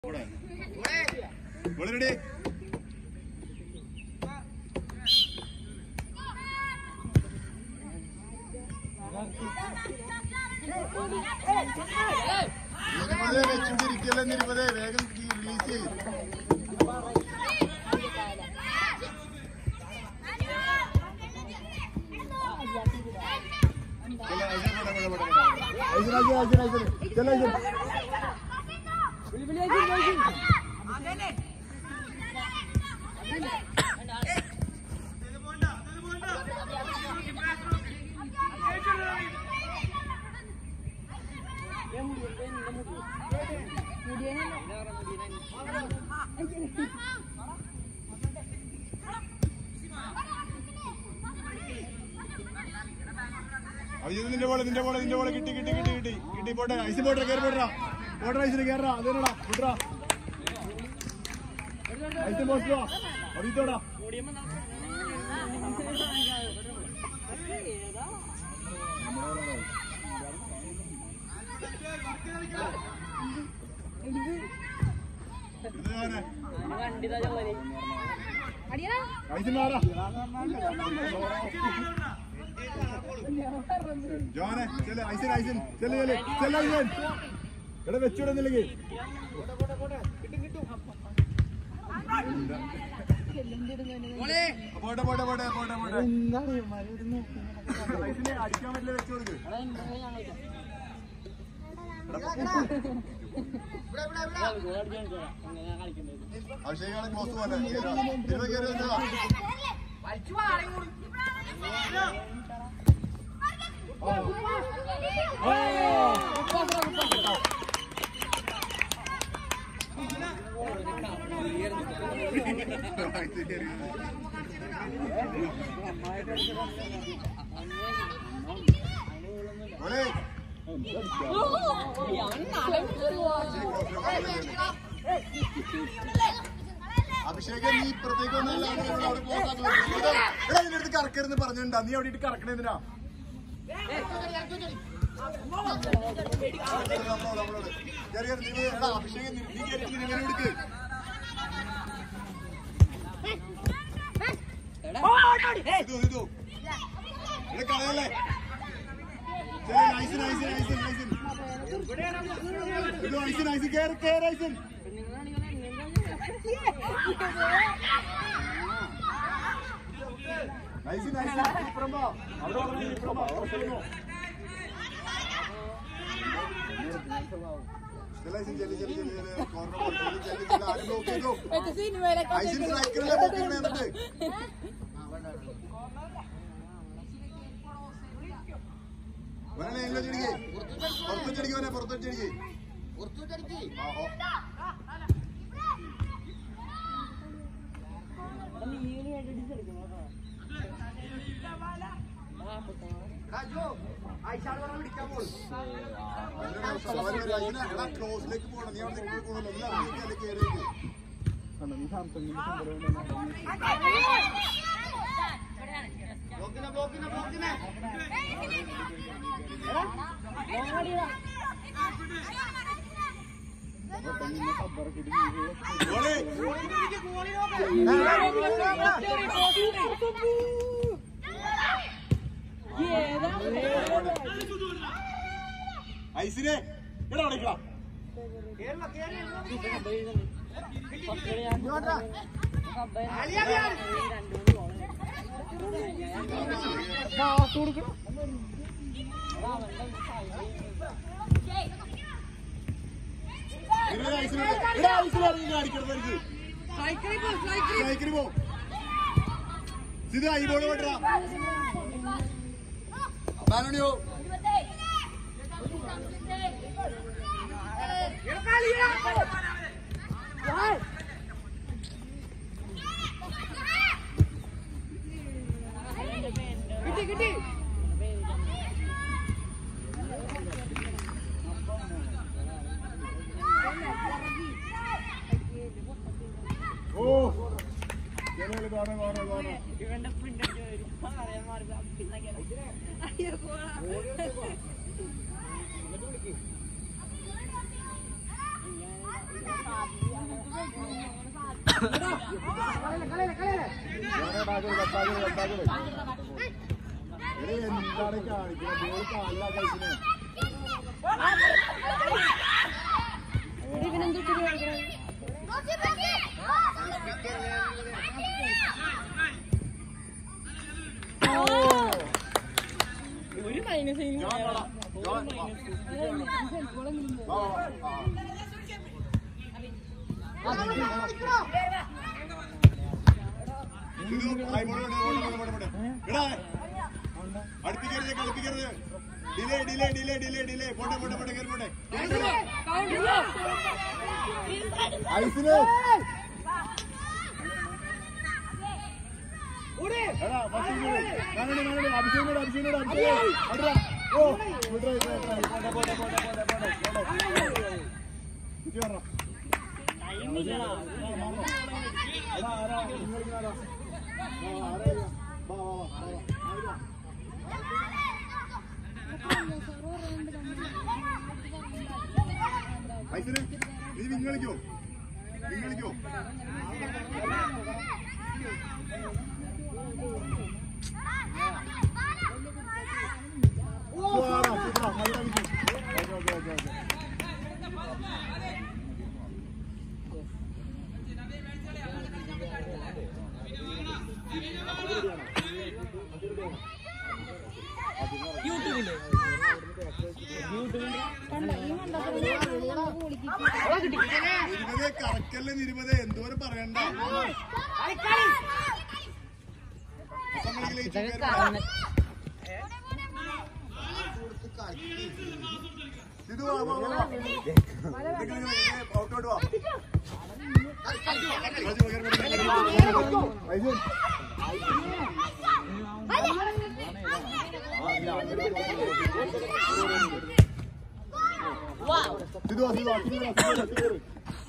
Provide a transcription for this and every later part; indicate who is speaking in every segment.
Speaker 1: Ready നിരുപതേ വെച്ചുകൊണ്ടിരിക്കല്ലേ നിരുപതേ വേഗം release ചെയ്യും അയ്യോ നിന്റെ ബോള് നിന്റെ ബോള് നിന്റെ ബോള് കിട്ടി കിട്ടി കിട്ടി കിട്ടി കിട്ടി പോട്ടെ ഐസ് പോട്ടെ കയറി പോട്ടാ പോട്ടെ ഐസിന് കയറാ അതേടാ വിട്രാ ഐസ് പോസ്റ്റോ അറിയിത്തോടാ ഇത് ഞാന് ഐസ് മാറാ ജോനെ ചെല് ഐസൻ ഐസൻ ചെല് ചെല് ചെല് ഐസൻ ഇവിടെ വെച്ചുവിടുന്നില്ലെങ്കിൽ പോട്ടെ പോട്ടെ പോട്ടെ പോട്ടെ പോട്ടെ ഐസിനെ അടിക്കാൻ പറ്റില്ല വെച്ചു കൊടുക്ക് അഭിഷേകാണ് ക്ലോസ് പോലെ ഇരുപത് കയറി വന്നതാ ഐസ് കയറി മോളെ അഭിഷേകൻ നീ ഇപ്പുറത്തേക്ക് വന്നല്ല അവിടെ പോകാൻ നിന്റെ അടുത്ത് കറക്കരുന്ന് പറഞ്ഞിട്ടുണ്ടാ നീ അവിടെ ഇട്ട് കറക്കണേന്തിനാ നമ്മളോട് നമ്മളോട് കേറി കേറി നീ എടാ അഭിഷേകൻ നീ നീ കേറി നിന്നെ എടുക്ക് ഇതോ ഇതോ ഇവിടെ കളയല്ലേ ശരി നൈസ് നൈസ് നൈസ് നൈസ് ഇതോ ഐസൻ ഐസൻ കേറി കേറി ഐസൻ നൈസ് നൈസ് ഇപ്പുറം പോ അവിടെ വരണം, ഇപ്പുറം പോ അവിടെ ചെല്ലുന്നു. ചെല്ല് ഐസൻ, ചെല്ല്, ചെല്ല്, ചെല്ല്, ചെല്ല്. കോർണർ പോ, ചെല്ല്, ചെല്ല്, ചെല്ല്. ആരും block ചെയ്തു. ഐസൻ സ്ട്രൈക്കറിലെ പൊക്കിക്കണേ എന്നിട്ട്. ഇവനെ എല്ലാം ചെടിക്ക്. പുറത്ത് ചെടിക്ക് ഇവനെ, പുറത്ത് ചെടിക്ക്. ആ, ഓ. അവരുടെ സവാരി വരെ ഐസനെ, എടാ, ക്ലോസിലേക്ക് പോകണം നീ അവിടെ നിൽക്കി പോകണം എല്ലാം അറിയിക്കാതെ കയറിയേക്ക് ഗോളി. ഐസിനെ എടാ അവിടെ നിൽക്കണം. ഇരുപത് ഐസിനെ എടാ, ഐസിനെ ഇറങ്ങി അടിക്കരുത് എനിക്ക്. സ്ട്രൈക്കിന് പോ ഇത് ഐബോള് വിടറാ ബാലോണിയോ ഓ ജനങ്ങൾ കാണാൻ കാണാൻ കാണാൻ
Speaker 2: ഇവന്റെ പ്രിന്റ് പറയാൻ മാറി അയ്യോ പോടാ.
Speaker 1: വേറെ ബാഗ് കൊടുക്ക്, ബാഗ് കൊടുക്ക്, ബാഗ് കൊടുക്ക്. എടീ, എന്താണ് ഈ കാണിക്കുന്നത് ബോൾ കാലിലാ കളിക്കുന്നത്
Speaker 2: ഇവനെന്തൊരു കളിക്കണം ഒരു മൈനസ്
Speaker 1: ആ, ആ. സിധു, ആയി, പോട്ടെ, പോട്ടെ, പോട്ടെ, പോട്ടെ, പോട്ടെ. എടാ, അടുപ്പിക്കരുത് കളിപ്പിക്കരുത് delay delay delay delay delay പോട്ടെ പോട്ടെ പോട്ടെ കയറി പോട്ടെ ഐസിന് എടാ ഫസ്റ്റ് ഇങ്ങോട്ട്. നാങ്ങോട്ട്, നാങ്ങോട്ട്. അഭിഷേകിനോട് അഭിഷേകിനോട് അഭിഷേക് അടിടാ. ഓ വിട്രോ, വിട്രോ, വിട്രോ. പോട്ടെ പോട്ടെ പോട്ടെ പോട്ടെ പോട്ടെ പോട്ടെ കുറ്റി വരണോ? എടാ, ആരാ? നിങ്ങൾ ഇങ്ങനെ ആരാ? വാ, വാ, ആരാ ഇത്? വാ, വാ, വാ, വാ, വാ. ആരാ? ഐസിന് നീ വിങ് കളിക്കോ വിങ് കളിക്കോ സൂപ്പറാ, സൂപ്പറാ. നല്ല കളിച്ചു. Okay, okay, okay, okay. ഇരുപത് കറക്കല്ലേ ഇരുപത് എന്തോരം പറയണ്ട അസംബ്ലിയിലെ ഈ ചുറ്റുകാര് ഇത് വാ, വാ, വാ, വാ. ഇതൊക്കെ ഇങ്ങനെ, ഇങ്ങനെ ഔട്ടോട്ട് വാ. രാജു, കയറി വരൂ, കയറി വരൂ. ഐജു. ഇത് വാ, ഇത് വാ, ഇത് വാ, ഇത് വാ, ഇത് വാ.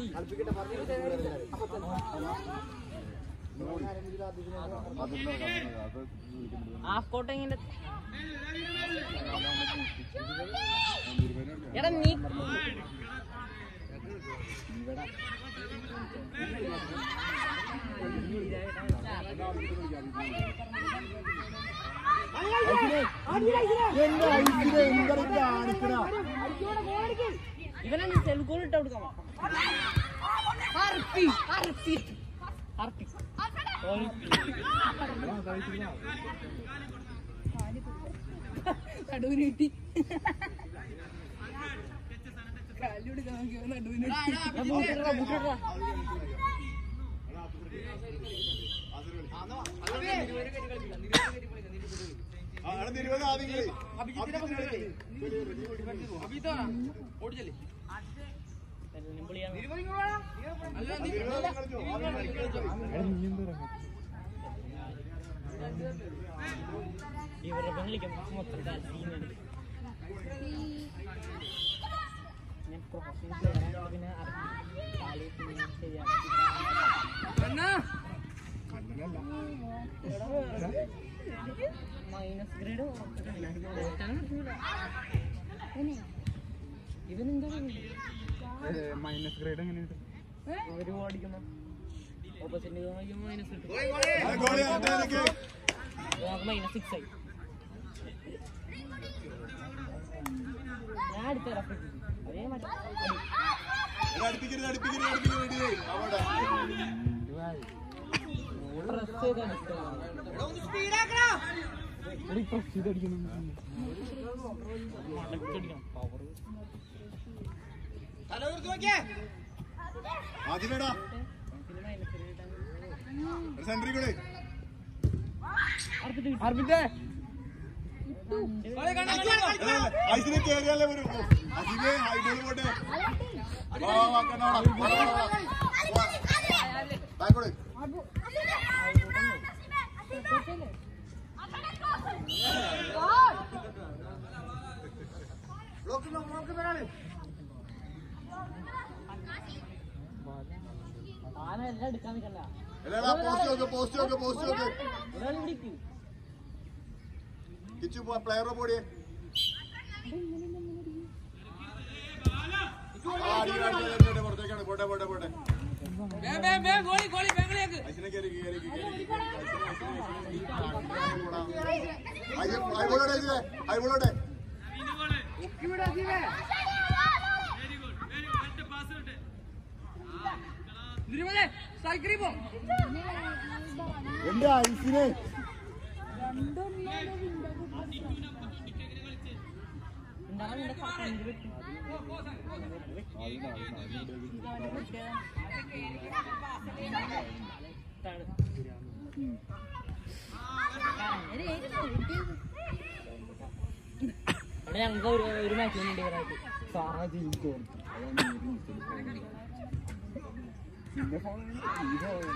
Speaker 2: ഹാഫ് കോട്ട് എങ്ങനെ എടാ നീ
Speaker 1: എന്റെ ഐസിനെ എന്താണ് ഈ കാണിക്കണ
Speaker 2: ഇവനെ സെൽ ഗോൾ ഇട്ട് കൊടുക്കാം ഹർപ്പി ഹർപ്പി ഹർപ്പി നടുവിന് കിട്ടി ബൂട്ടിടാ ബൂട്ടിടാ
Speaker 1: ആ, അവിടെ നിരവധി ആദ്യം കളി. അഭിജിത്തിനെ കളി. നിരവധി കളിച്ചോ? ആദ്യം കളിച്ചോ?
Speaker 2: ഇവരുടെ പെണ്ണിളിക്കും മൊത്തം സീനാണ് ഞാൻ പ്രൊഫഷണൽ പിന്നെ കാലി പിന്നെ മൈനസ് ഗ്രേഡ് ഇവനെന്താ
Speaker 3: മൈനസ് ഗ്രേഡ് എങ്ങനെയുണ്ട്
Speaker 2: ഒരു ഓടിക്കണം ഓപ്പോസിറ്റ് മൈനസ് കിട്ടും
Speaker 1: ആ, ഗോളി ആട്ടെ നിക്ക്.
Speaker 2: മൈനസ് സിക്സ് ആയി ഞാൻ അടുത്ത റഫ് അതേ മതി
Speaker 1: എടാ, അടുപ്പിക്കരുത് അടുപ്പിക്കരുത് അടുപ്പിക്കരുത് ഇടിയേ. അവിടെ.
Speaker 2: പ്രസ് ചെയ്ത് അടിക്കണം
Speaker 3: പ്രസ് ചെയ്ത് അടിക്കുന്നു
Speaker 2: പവർ
Speaker 1: ആദ്യമേടാ
Speaker 2: പിന്നെ മൈനസ് ഗ്രേഡ്
Speaker 1: സെൻട്രി കൂടെ
Speaker 3: അർബിന്റെ
Speaker 1: ഐസിനെ കേറിയാലേ വരൂ അതിനെ ഹൈബോള് പോട്ടെ വാ, വാ, വാ, കണ്ണാടാ. വാ, വാ, വാ. വാ. ബാക്കോട്.
Speaker 2: ആനെല്ലാം എടുക്കാൻ നിൽക്കണ്ട
Speaker 1: എടാ, പോസ്റ്റ് നോക്ക് പോസ്റ്റ് നോക്ക് പോസ്റ്റ് നോക്ക്
Speaker 2: ഒരാൾ വിളിക്കൂ
Speaker 1: കിച്ചു പ്ലെയറെ പോടിയേ ആ, അടി, അടി, അടി, അടി, പുറത്തേക്കാണ്. പോട്ടെ, പോട്ടെ, പോട്ടെ. ഐസിനെ കേറി, കേറി, കേറി, കേറി, കേറി. ഐസിനെ, ഐസിനെ, ഐസിനെ. പോടാ. ഐ- ഐബോളോടെ ഐസിനെ, ഐബോളോടെ. എന്റെ ഐസിനെ
Speaker 2: എന്താണ് നിന്റെ കണ്ണിൽ വെട്ടി ഇതാണ്. ഇവിടെ ഞങ്ങൾക്ക് ഒരു ഒരു മാച്ച് ഉണ്ട് ഇവരായിട്ട്
Speaker 3: സാറാ ജയിക്കോ പിന്നെ ഫോൺ ഈ ഫോൺ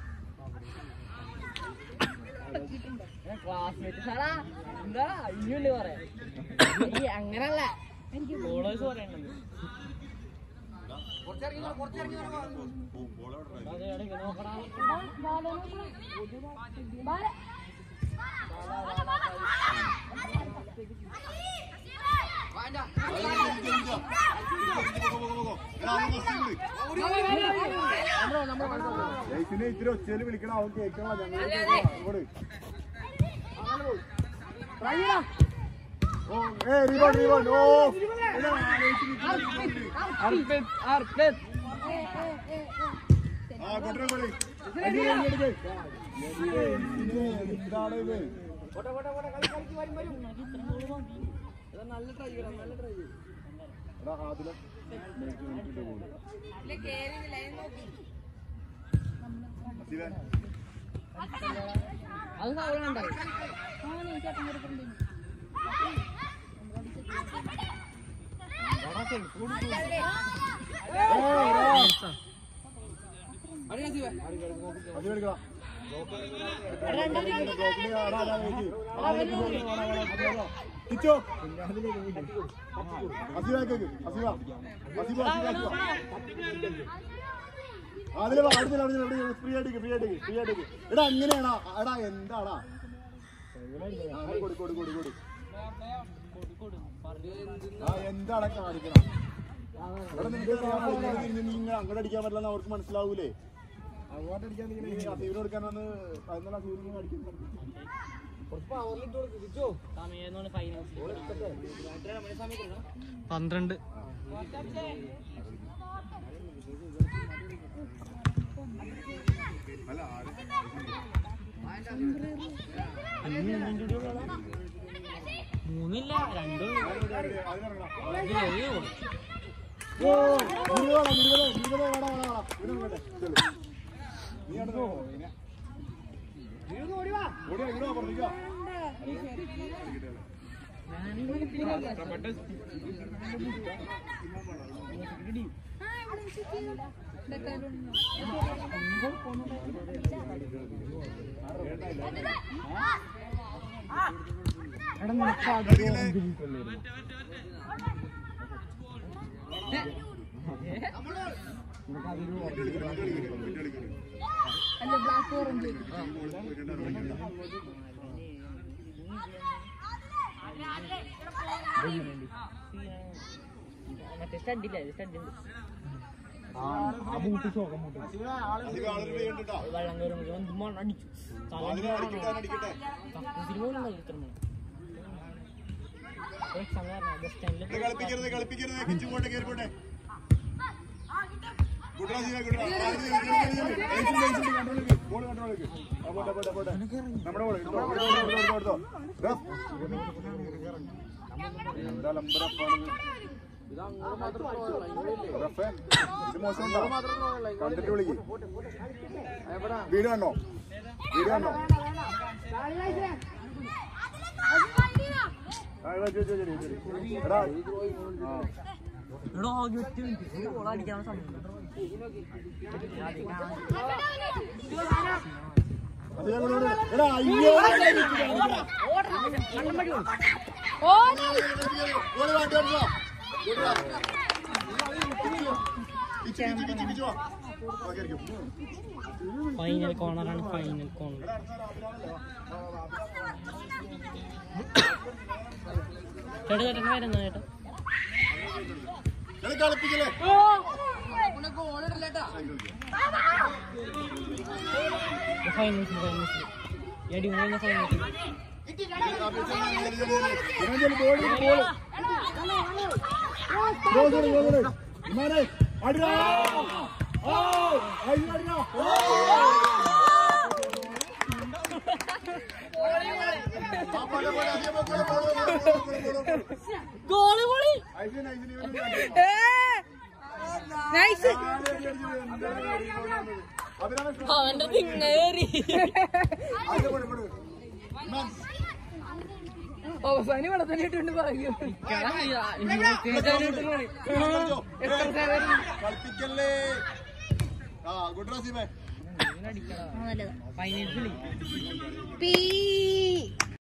Speaker 2: ക്ലാസ്മേറ്റ് സാറാ എന്താ ഇനിയുണ്ട് പറയാ ഈ അങ്ങനല്ല ഫോളോവേഴ്സ് പറയണ്ടത്
Speaker 1: ഓ, ബോളോടെ ഇടാ.
Speaker 2: അത് എവിടെ ഇങ്ങനെ നോക്കടാ
Speaker 1: ഐസിനെ ഇത്തിരി ഒച്ചയില് വിളിക്കണം അവൻ കേൾക്കണല്ലോ ഞങ്ങൾ അങ്ങോട്ട് ഓ ഏ റീബോണ്ട് റീബോണ്ട് ഓ എടാ, ഐസിന് ഇത്തിരി
Speaker 3: അർപ്പിത് അർപ്പിത്
Speaker 1: ആ കൊട്ടര കൊടി അടി, അടി, അടി, അടി. ഐസിനെ, എന്താണ് ഇത് എടാ ആദില അസിലെ
Speaker 2: അത് സൗകര്യം
Speaker 1: അതി എടുക്കണം കിച്ചോ അസിവാക്കേക്ക് അസിവ അസിവ അതില് അടുത്തില്ല അടുത്തില്ല ഫ്രീ ആയിട്ട് ഫ്രീ ആയിട്ട് ഫ്രീ ആയിട്ട് എടാ എങ്ങനെയാണാ എടാ എന്താടാ ആ, കൊടു കൊടു കൊടു കൊടു ആ എന്താണ് കാണിക്കണം എടാ നിനക്ക് അറിയാമോ, ഇങ്ങനെ തിരിഞ്ഞ് നീ ഇങ്ങനെ അങ്ങോട്ട് അടിക്കാൻ പറ്റില്ലെന്ന് അവർക്ക് മനസ്സിലാവൂലേ അങ്ങോട്ട് അടിക്കാൻ നീ അസീവിന് കൊടുക്കാൻ വന്ന് പതിനാല് അസീവിന് അടിക്കാൻ
Speaker 2: സമയം ഫൈനൽസ്
Speaker 3: പന്ത്രണ്ട്
Speaker 1: അല്ല ആര്
Speaker 2: മൂന്നില്ല രണ്ടും
Speaker 1: അതിനിറങ്ങണം
Speaker 2: ഇത് ഒരു
Speaker 1: ഓ നിരുവള നിരുവള നിരുവള വേടാ വേടാ വേടാ ഇവിടെ വരട്ടെ ചെല്ലു നീ അടുത്തോ ഓടി വാ ഇവിടെ വാ പറഞ്ഞിക്കോ
Speaker 3: എടാ നിനക്ക് ആഗ്രഹം
Speaker 2: മറ്റേ സ്റ്റഡില്ല സ്റ്റഡ് ഉണ്ട്
Speaker 3: ആ ബൂട്ട് ശോകം ബൂട്ട്
Speaker 1: അധികം ആളൊരു ചെയ്യണ്ടാ
Speaker 2: വെള്ളം കയറുമ്പോൾ മണ്ണ് അടിച്ചു
Speaker 1: അതിനെ അടിക്കട്ടെ അടിക്കട്ടെ
Speaker 2: സിനിമ ഇത്ര മണി എക്സാം കാരണം ബസ് സ്റ്റാൻഡിൽ
Speaker 1: ഇവിടെ കളിപ്പിക്കരുത് കളിപ്പിക്കരുത് കിച്ചു പോട്ടെ കയറി പോട്ടെ കുട്ടറാ ചെയ്യാ കുട്ടറാ ബോൾ കൺട്രോൾ പോട്ടെ പോട്ടെ പോട്ടെ നമ്മുടെ ബോൾ എടുത്തോ എടുത്തോ എടുത്തോ എടുത്തോ എന്താ ലംബറപ്പാണ് റഫേ ഇത് മോശം കണ്ടിട്ട് വിളിക്ക് വീഡിയോ കണ്ടോ വീഡിയോ കണ്ടോ ആ എടാ ശരി ശരി ശരി എടാ ആ
Speaker 2: എടോ ആകെ ഒറ്റ മിനിറ്റ് ഗോൾ അടിക്കാനുള്ള സമയം
Speaker 1: അത് ഞാൻ കൊണ്ടുവരും. എടാ അയ്യോ ഓടി വാ, ഓടി വാ. ഓടി വാ. കിച്ചു, കിച്ചു, കിച്ചു, കിച്ചു വാ. വാ, കേറിക്കോ.
Speaker 2: ഫൈനൽ കോർണറാണ് ഫൈനൽ കോർണർ ചേട്ടാ ചേട്ടൻ വരുന്ന ചേട്ടാ
Speaker 1: കളി കളിപ്പിക്കല്ലേ
Speaker 2: ഫൈനൽസിൽ ഫൈനൽസിൽ എടി മൂന്ന് ഫൈനൽസിൽ ഗോളി ഗോളി നൈസ് അവന്റെ തിങ്ങേറി അവസാനം ഇവിടെ തന്നെ ഇട്ടുണ്ട് പറയും
Speaker 1: കളിപ്പിക്കല്ലേ ആ ഗുഡ് റസീമേ
Speaker 2: ഫൈനൽസിൽ
Speaker 4: പീ